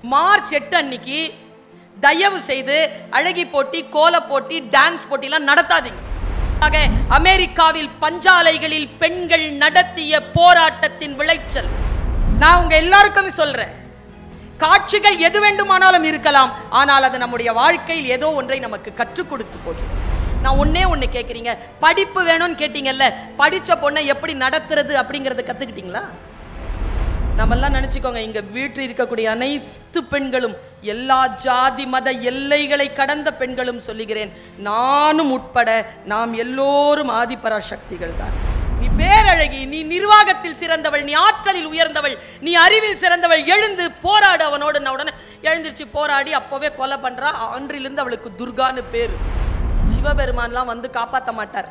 March எட்டு அன்னைக்கு தயவு செய்து அழகி போட்டி கோல போட்டி டான்ஸ் போட்டிலாம் நடத்தாதீங்க ஆக, அமெரிக்காவில் பஞ்சாலைகளில் பெண்கள் நடத்திய போராட்டத்தின் விளைச்சல் நான் உங்க எல்லாருக்கும் சொல்றேன் காட்சிகள் எது வேண்டுமானாலும் இருக்கலாம் ஆனால் அது நம்முடைய வாழ்க்கையில் ஏதோ ஒன்றை நமக்கு கற்றுக் கொடுத்து போகிறது நான் ஒண்ணே ஒண்ணு கேட்குறீங்க படிப்பு வேணும்னு கேட்டீங்கல்ல படிச்ச பொண்ணை எப்படி நடத்துறது அப்படிங்கறத கத்துக்கிட்டீங்களா நம்மெல்லாம் நினைச்சுக்கோங்க இங்க வீட்டில் இருக்கக்கூடிய அனைத்து பெண்களும் எல்லா ஜாதி மத எல்லைகளை கடந்த பெண்களும் சொல்லுகிறேன் நானும் உட்பட நாம் எல்லோரும் ஆதிபராசக்திகள் தான் நீ பேரழகி நீ நிர்வாகத்தில் சிறந்தவள் நீ ஆற்றலில் உயர்ந்தவள் நீ அறிவில் சிறந்தவள் எழுந்து போராடு அவனோடு நான் உடனே எழுந்திருச்சு போராடி அப்பவே கொலை பண்றா அன்றிலிருந்து அவளுக்கு துர்கான்னு பேரு சிவபெருமான்லாம் வந்து காப்பாத்த மாட்டார்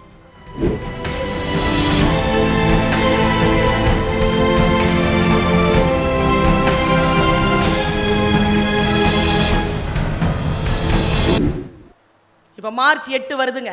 இப்போ மார்ச் எட்டு வருதுங்க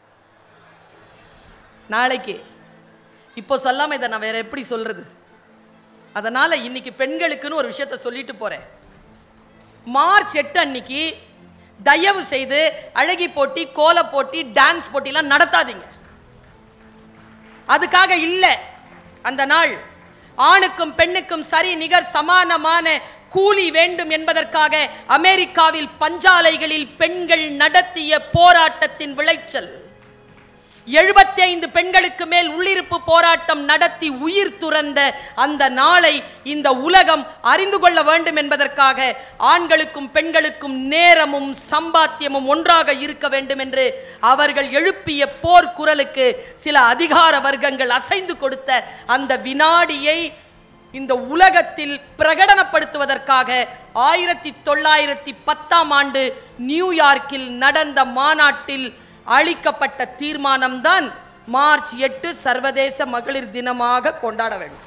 நாளைக்கு இப்போ சொல்லாம இதை நான் வேற எப்படி சொல்றது அதனால இன்னைக்கு பெண்களுக்குன்னு ஒரு விஷயத்த சொல்லிட்டு போறேன் மார்ச் எட்டு அன்னைக்கு தயவு செய்து அழகி போட்டி கோல போட்டி டான்ஸ் போட்டிலாம் நடத்தாதீங்க அதுக்காக இல்லை அந்த நாள் ஆணுக்கும் பெண்ணுக்கும் சரி நிகர் சமானமான கூலி வேண்டும் என்பதற்காக அமெரிக்காவில் பஞ்சாலைகளில் பெண்கள் நடத்திய போராட்டத்தின் விளைச்சல் எழுபத்தி ஐந்து பெண்களுக்கு மேல் உள்ளிருப்பு போராட்டம் நடத்தி உயிர் துறந்த அந்த நாளை இந்த உலகம் அறிந்து கொள்ள வேண்டும் என்பதற்காக ஆண்களுக்கும் பெண்களுக்கும் நேரமும் சம்பாத்தியமும் ஒன்றாக இருக்க வேண்டும் என்று அவர்கள் எழுப்பிய போர் குரலுக்கு சில அதிகார வர்க்கங்கள் அசைந்து கொடுத்த அந்த வினாடியை இந்த உலகத்தில் பிரகடனப்படுத்துவதற்காக ஆயிரத்தி தொள்ளாயிரத்தி பத்தாம் ஆண்டு நியூயார்க்கில் நடந்த மாநாட்டில் அளிக்கப்பட்ட தீர்மானம்தான் மார்ச் எட்டு சர்வதேச மகளிர் தினமாக கொண்டாட வேண்டும்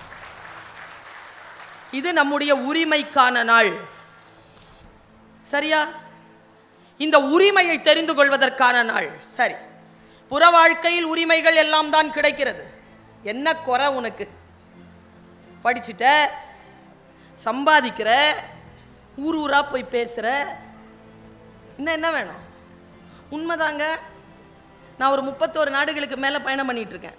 இது நம்முடைய உரிமைக்கான நாள் சரியா இந்த உரிமையை தெரிந்து கொள்வதற்கான நாள் சரி புற வாழ்க்கையில் உரிமைகள் எல்லாம் தான் கிடைக்கிறது என்ன குறை உனக்கு படிச்சுட்ட சம்பாதிக்கிற ஊர் ஊரா போய் பேசுற இன்னும் என்ன வேணும் உண்மைதாங்க நான் ஒரு முப்பத்தோரு நாடுகளுக்கு மேலே பயணம் பண்ணிட்டு இருக்கேன்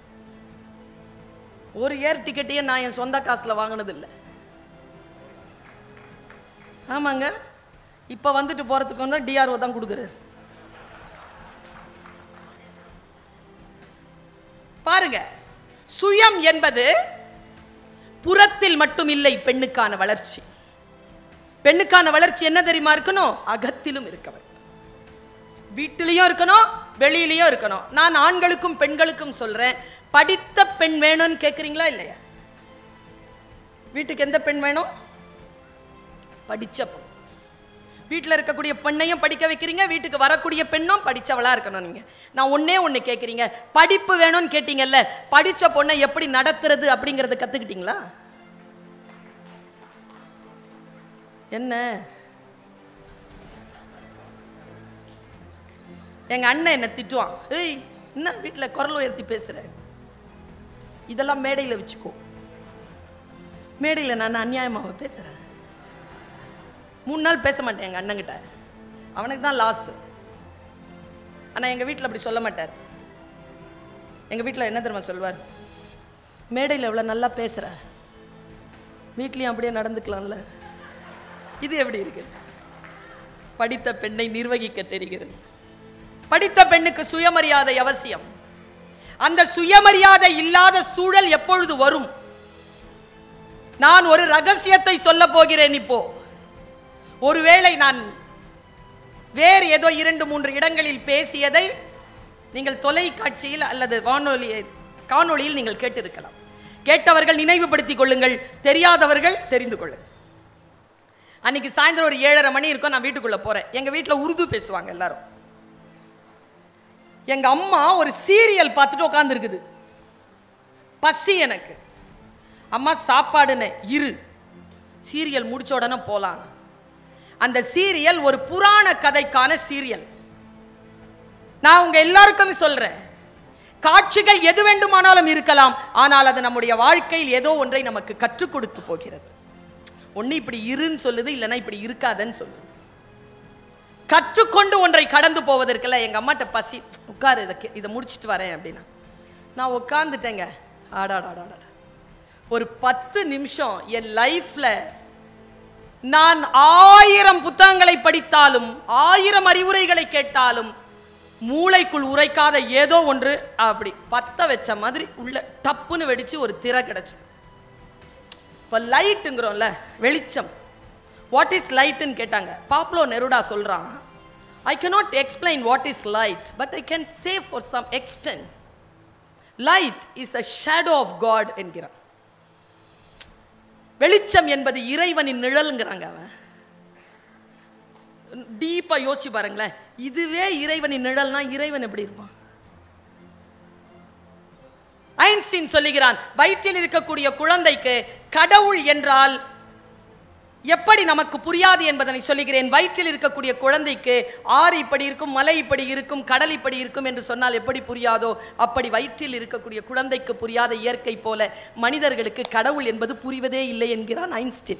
ஒரு ஏர் டிக்கெட்டையே நான் என் சொந்த காசில் வாங்கினதில்லை ஆமாங்க இப்போ வந்துட்டு போகிறதுக்கு வந்து டிஆர்ஓ தான் கொடுக்குறாரு பாருங்க சுயம் என்பது புறத்தில் மட்டும் இல்லை பெண்ணுக்கான வளர்ச்சி பெண்ணுக்கான வளர்ச்சி என்ன தெரியுமா இருக்கணும் அகத்திலும் இருக்க வேண்டும் வீட்டிலையும் இருக்கணும் வெளியிலையும் இருக்கணும் நான் ஆண்களுக்கும் பெண்களுக்கும் சொல்றேன் படித்த பெண் வேணும்னு கேட்குறீங்களா இல்லையா வீட்டுக்கு எந்த பெண் வேணும் படிச்ச பெண் வீட்டில் இருக்கக்கூடிய பெண்ணையும் படிக்க வைக்கிறீங்க வீட்டுக்கு வரக்கூடிய பெண்ணும் படிச்சவளா இருக்கணும் நீங்க நான் ஒண்ணே ஒண்ணு கேட்குறீங்க படிப்பு வேணும்னு கேட்டீங்கல்ல படிச்ச பொண்ணை எப்படி நடத்துறது அப்படிங்கறத கத்துக்கிட்டீங்களா என்ன எங்க அண்ணன் என்ன திட்டுவான் ஏய் என்ன வீட்டில் குரல் உயர்த்தி பேசுற இதெல்லாம் மேடையில் வச்சுக்கோ மேடையில் நான் அநியாயமாக பேசுறேன் மூணு நாள் பேச மாட்டேன் எங்கள் அண்ணங்கிட்ட அவனுக்கு தான் லாஸ் ஆனால் எங்கள் வீட்டில் அப்படி சொல்ல மாட்டார் எங்கள் வீட்டில் என்ன தெரியுமா சொல்வார் மேடையில் இவ்வளோ நல்லா பேசுகிற வீட்லேயும் அப்படியே நடந்துக்கலாம்ல இது எப்படி இருக்கு படித்த பெண்ணை நிர்வகிக்க தெரிகிறது படித்த பெண்ணுக்கு சுயமரியாதை அவசியம் அந்த சுயமரியாதை இல்லாத சூழல் எப்பொழுது வரும் நான் ஒரு ரகசியத்தை சொல்ல போகிறேன் இப்போ ஒருவேளை நான் வேறு ஏதோ இரண்டு மூன்று இடங்களில் பேசியதை நீங்கள் தொலைக்காட்சியில் அல்லது வானொலி காணொளியில் நீங்கள் கேட்டிருக்கலாம் கேட்டவர்கள் நினைவுபடுத்திக் கொள்ளுங்கள் தெரியாதவர்கள் தெரிந்து கொள்ளுங்கள் அன்னைக்கு சாயந்தரம் ஒரு ஏழரை மணி இருக்கும் நான் வீட்டுக்குள்ள போறேன் எங்க வீட்டில் உருது பேசுவாங்க எல்லாரும் எங்க அம்மா ஒரு சீரியல் பார்த்துட்டு உட்காந்துருக்குது பசி எனக்கு அம்மா சாப்பாடுன்னு இரு சீரியல் முடிச்ச உடனே போலாம் அந்த சீரியல் ஒரு புராண கதைக்கான சீரியல் நான் உங்க எல்லாருக்கும் சொல்றேன் காட்சிகள் எது வேண்டுமானாலும் இருக்கலாம் ஆனால் அது நம்முடைய வாழ்க்கையில் ஏதோ ஒன்றை நமக்கு கற்றுக் கொடுத்து போகிறது ஒண்ணு இப்படி இருன்னு சொல்லுது இல்லைன்னா இப்படி இருக்காதன்னு சொல்லுது கற்றுக்கொண்டு ஒன்றை கடந்து போவதற்குல எங்க அம்மாட்ட பசி உட்காரு இதை கே- இதை முடிச்சிட்டு வரேன் அப்படின்னா நான் உட்காந்துட்டேங்க ஆடாடாடாடா ஒரு பத்து நிமிஷம் என் லைஃப்ல நான் ஆயிரம் புத்தகங்களை படித்தாலும் ஆயிரம் அறிவுரைகளை கேட்டாலும் மூளைக்குள் உரைக்காத ஏதோ ஒன்று அப்படி பத்த வச்ச மாதிரி உள்ள டப்புன்னு வெடிச்சு ஒரு திரை கிடைச்சது இப்போ லைட்டுங்கிறோம்ல வெளிச்சம் வாட் இஸ் லைட்டுன்னு கேட்டாங்க பாப்லோ நெருடா சொல்றான் I cannot explain what is light but I can say for some extent light is a shadow of God என்கிறான் வெளிச்சம் என்பது இறைவனின் நிழலுங்கிறாங்க அவன் டீப்பா யோசிச்சு பாருங்களேன் இதுவே இறைவனின் நிழல்னா இறைவன் எப்படி இருப்பான் ஐன்ஸ்டீன் சொல்லுகிறான் வயிற்றில் இருக்கக்கூடிய குழந்தைக்கு கடவுள் என்றால் எப்படி நமக்கு புரியாது என்பதனை சொல்லுகிறேன் வயிற்றில் இருக்கக்கூடிய குழந்தைக்கு ஆறு இப்படி இருக்கும் மலை இப்படி இருக்கும் கடல் இப்படி இருக்கும் என்று சொன்னால் எப்படி புரியாதோ அப்படி வயிற்றில் இருக்கக்கூடிய குழந்தைக்கு புரியாத இயற்கை போல மனிதர்களுக்கு கடவுள் என்பது புரிவதே இல்லை என்கிறான் ஐன்ஸ்டீன்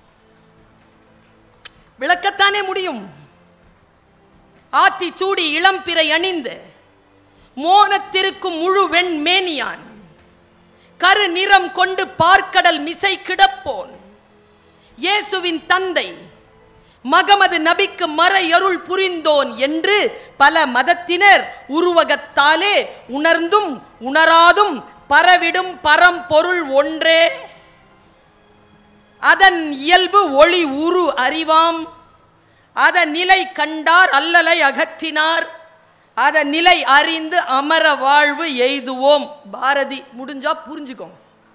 விளக்கத்தானே முடியும் ஆத்தி சூடி இளம்பிறை அணிந்து மோனத்திருக்கும் முழு வெண் மேனியான் கரு நிறம் கொண்டு பார்க்கடல் மிசை கிடப்போன் இயேசுவின் தந்தை மகமது நபிக்கு மறையருள் புரிந்தோன் என்று பல மதத்தினர் உருவகத்தாலே உணர்ந்தும் உணராதும் பரவிடும் பரம்பொருள் ஒன்றே அதன் இயல்பு ஒளி உரு அறிவாம் அதன் நிலை கண்டார் அல்லலை அகற்றினார் அதன் நிலை அறிந்து அமர வாழ்வு எய்துவோம் பாரதி முடிஞ்சா புரிஞ்சுக்கோங்க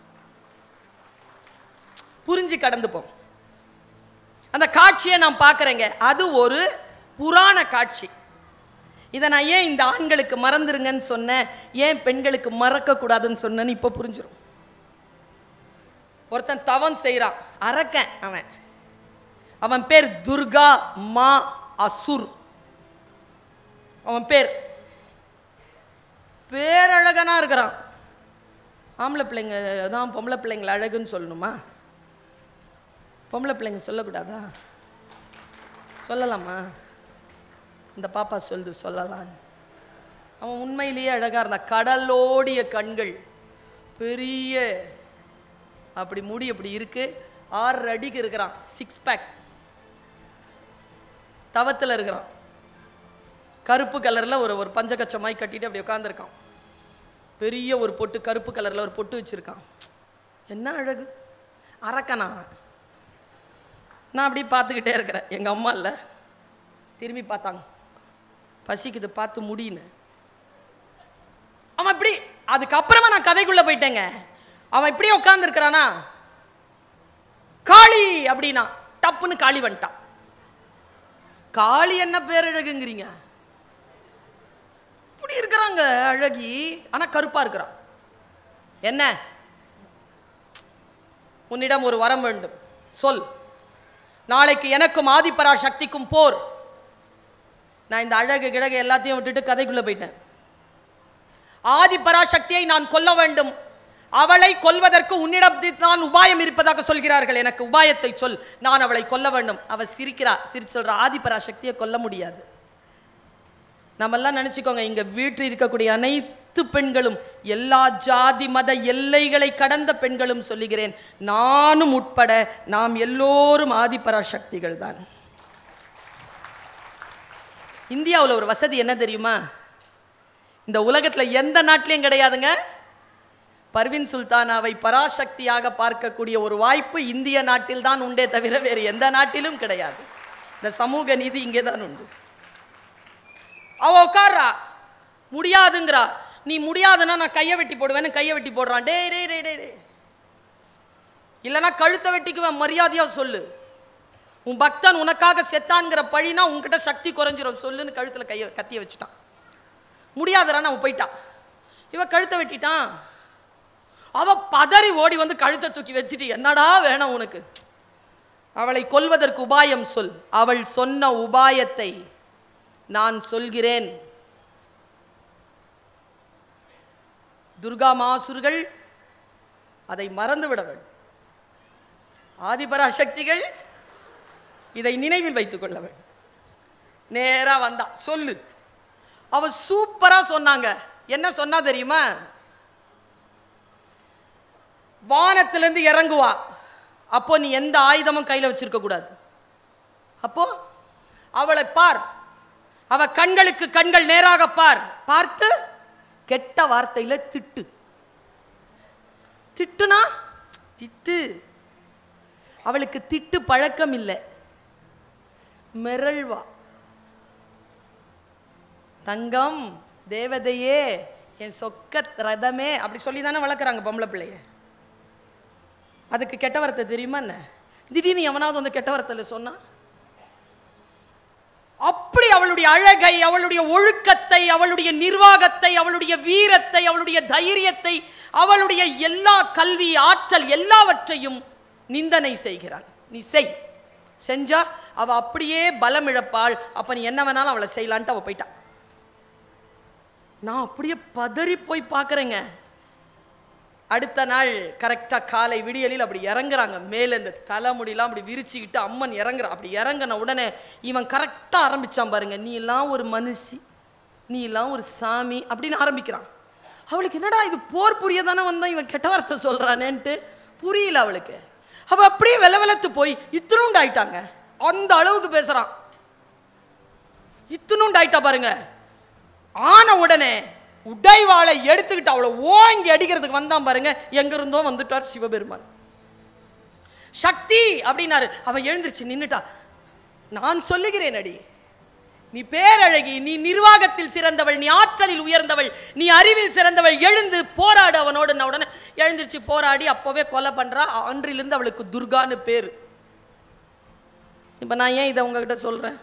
புரிஞ்சு கடந்து போம் அந்த காட்சியை நான் பார்க்குறேங்க அது ஒரு புராண காட்சி இதை நான் ஏன் இந்த ஆண்களுக்கு மறந்துருங்கன்னு சொன்னேன் ஏன் பெண்களுக்கு மறக்கக்கூடாதுன்னு சொன்னேன்னு இப்போ புரிஞ்சிடும் ஒருத்தன் தவம் செய்கிறான் அரக்கன் அவன் அவன் பேர் துர்கா மா அசுர் அவன் பேர் பேரழகனா இருக்கிறான் ஆம்பளை பிள்ளைங்க தான் பொம்பளை பிள்ளைங்கள அழகுன்னு சொல்லணுமா பொம்பளை பிள்ளைங்க சொல்லக்கூடாதா சொல்லலாமா இந்த பாப்பா சொல்லுது சொல்லலாம் அவன் உண்மையிலேயே அழகா இருந்தான் கடலோடிய கண்கள் பெரிய அப்படி முடி அப்படி இருக்கு ஆறு அடிக்கு இருக்கிறான் சிக்ஸ் பேக் தவத்தில் இருக்கிறான் கருப்பு கலரில் ஒரு ஒரு பஞ்சகச்சமாய் கட்டிட்டு அப்படி உட்காந்துருக்கான் பெரிய ஒரு பொட்டு கருப்பு கலரில் ஒரு பொட்டு வச்சுருக்கான் என்ன அழகு அரக்கனா நான் அப்படி பார்த்துக்கிட்டே இருக்கிறேன் எங்கள் அம்மா இல்லை திரும்பி பார்த்தாங்க பசிக்குது பார்த்து முடின்னு அவன் இப்படி அதுக்கப்புறமா நான் கதைக்குள்ளே போயிட்டேங்க அவன் இப்படியே உட்காந்துருக்கிறானா காளி அப்படின்னா டப்புன்னு காளி வந்துட்டான் காளி என்ன பேரழகுங்கிறீங்க இப்படி இருக்கிறாங்க அழகி ஆனா கருப்பா இருக்கிறான் என்ன உன்னிடம் ஒரு வரம் வேண்டும் சொல் நாளைக்கு எனக்கும் ஆதிபரா சக்திக்கும் போர் நான் இந்த அழகு கிழகு எல்லாத்தையும் விட்டுட்டு கதைக்குள்ள போயிட்டேன் ஆதிபரா சக்தியை நான் கொல்ல வேண்டும் அவளை கொல்வதற்கு உன்னிடம் தான் உபாயம் இருப்பதாக சொல்கிறார்கள் எனக்கு உபாயத்தை சொல் நான் அவளை கொல்ல வேண்டும் அவ சிரிக்கிறா சிரிச்சு சொல்றா ஆதிபரா சக்தியை கொல்ல முடியாது நம்மெல்லாம் நினைச்சுக்கோங்க இங்க வீட்டில் இருக்கக்கூடிய அனைத்து பெண்களும் எல்லா ஜாதி மத எல்லைகளை கடந்த பெண்களும் சொல்லுகிறேன் நானும் உட்பட நாம் எல்லோரும் ஆதிபரா சக்திகள் தான் இந்தியாவில் ஒரு வசதி என்ன தெரியுமா இந்த உலகத்தில் எந்த நாட்டிலையும் கிடையாதுங்க பர்வின் சுல்தானாவை பராசக்தியாக பார்க்கக்கூடிய ஒரு வாய்ப்பு இந்திய நாட்டில் தான் உண்டே தவிர வேறு எந்த நாட்டிலும் கிடையாது இந்த சமூக நீதி இங்கே தான் உண்டு அவ உட்கார்றா முடியாதுங்கிறா நீ முடியாதுன்னா நான் கையை வெட்டி போடுவேன்னு கையை வெட்டி போடுறான் டே டே டே டே டே இல்லைன்னா கழுத்தை வெட்டிக்குவேன் மரியாதையா சொல்லு உன் பக்தன் உனக்காக செத்தான்ங்கிற பழினா உன்கிட்ட சக்தி குறைஞ்சிரும் சொல்லுன்னு கழுத்துல கையை கத்திய வச்சுட்டான் முடியாதுடா அவன் போயிட்டான் இவ கழுத்தை வெட்டிட்டான் அவ பதறி ஓடி வந்து கழுத்தை தூக்கி வச்சுட்டு என்னடா வேணும் உனக்கு அவளை கொல்வதற்கு உபாயம் சொல் அவள் சொன்ன உபாயத்தை நான் சொல்கிறேன் துர்கா மாசுர்கள் அதை மறந்து விட வேண்டும் ஆதிபராசக்திகள் இதை நினைவில் வைத்துக் கொள்ள வேண்டும் நேரா வந்தா சொல்லு அவ சூப்பரா சொன்னாங்க என்ன சொன்னா தெரியுமா வானத்திலிருந்து இறங்குவா அப்போ நீ எந்த ஆயுதமும் கையில வச்சிருக்க கூடாது அப்போ அவளை பார் அவ கண்களுக்கு கண்கள் நேராக பார் பார்த்து கெட்ட வார்த்தையில திட்டு திட்டுனா திட்டு அவளுக்கு திட்டு பழக்கம் இல்லை மிரள்வா தங்கம் தேவதையே என் சொக்க ரதமே அப்படி சொல்லி தானே வளர்க்குறாங்க பொம்பளை பிள்ளைய அதுக்கு கெட்ட வார்த்தை தெரியுமா என்ன திடீர்னு எவனாவது வந்து கெட்ட வார்த்தையில் சொன்னா அப்படி அவளுடைய அழகை அவளுடைய ஒழுக்கத்தை அவளுடைய நிர்வாகத்தை அவளுடைய வீரத்தை அவளுடைய தைரியத்தை அவளுடைய எல்லா கல்வி ஆற்றல் எல்லாவற்றையும் நிந்தனை செய்கிறான் நீ செய் செஞ்சா அவ அப்படியே பலம் இழப்பாள் அப்ப நீ என்ன வேணாலும் அவளை செய்யலான்ட்டு அவ போயிட்டா நான் அப்படியே பதறி போய் பார்க்கறேங்க அடுத்த நாள் கரெக்டாக காலை விடியலில் அப்படி இறங்குறாங்க மேலே இந்த தலைமுடியெல்லாம் அப்படி விரிச்சுக்கிட்டு அம்மன் இறங்குறா அப்படி இறங்கின உடனே இவன் கரெக்டாக ஆரம்பிச்சான் பாருங்க நீ எல்லாம் ஒரு மனுஷி நீ எல்லாம் ஒரு சாமி அப்படின்னு ஆரம்பிக்கிறான் அவளுக்கு என்னடா இது போர் புரிய தானே வந்தான் இவன் கெட்ட வார்த்தை சொல்கிறானேன்ட்டு புரியல அவளுக்கு அவ அப்படியே வெல வெலத்து போய் இத்தினூண்டு ஆயிட்டாங்க அந்த அளவுக்கு பேசுறான் இத்தினூண்டு ஆயிட்டா பாருங்க ஆன உடனே உடைவாளை எடுத்துக்கிட்டு அவளை ஓங்கி அடிக்கிறதுக்கு வந்தான் பாருங்க எங்க இருந்தோ வந்துட்டார் சிவபெருமான் சக்தி அப்படின்னாரு அவ எழுந்திருச்சு நின்னுட்டா நான் சொல்லுகிறேன் அடி நீ பேரழகி நீ நிர்வாகத்தில் சிறந்தவள் நீ ஆற்றலில் உயர்ந்தவள் நீ அறிவில் சிறந்தவள் எழுந்து போராடு அவனோடு நான் உடனே எழுந்திருச்சு போராடி அப்பவே கொலை பண்றா அன்றிலிருந்து அவளுக்கு துர்கான்னு பேரு இப்ப நான் ஏன் இதை உங்ககிட்ட சொல்றேன்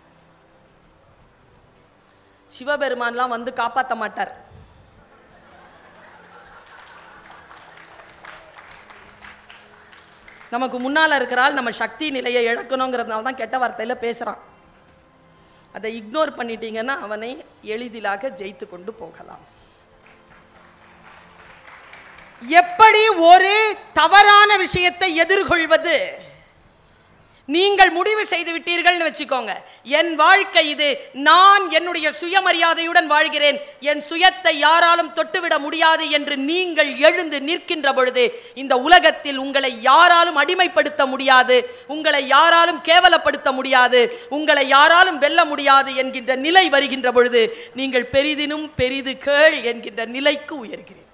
சிவபெருமான்லாம் வந்து காப்பாற்ற மாட்டார் நமக்கு முன்னால் இருக்கிறாள் நம்ம சக்தி நிலையை இழக்கணுங்கிறதுனால தான் கெட்ட வார்த்தையில் பேசுகிறான் அதை இக்னோர் பண்ணிட்டீங்கன்னா அவனை எளிதிலாக ஜெயித்து கொண்டு போகலாம் எப்படி ஒரு தவறான விஷயத்தை எதிர்கொள்வது நீங்கள் முடிவு செய்து விட்டீர்கள்னு வச்சுக்கோங்க என் வாழ்க்கை இது நான் என்னுடைய சுயமரியாதையுடன் வாழ்கிறேன் என் சுயத்தை யாராலும் தொட்டுவிட முடியாது என்று நீங்கள் எழுந்து நிற்கின்ற பொழுது இந்த உலகத்தில் உங்களை யாராலும் அடிமைப்படுத்த முடியாது உங்களை யாராலும் கேவலப்படுத்த முடியாது உங்களை யாராலும் வெல்ல முடியாது என்கின்ற நிலை வருகின்ற பொழுது நீங்கள் பெரிதினும் பெரிது கேள் என்கின்ற நிலைக்கு உயர்கிறேன்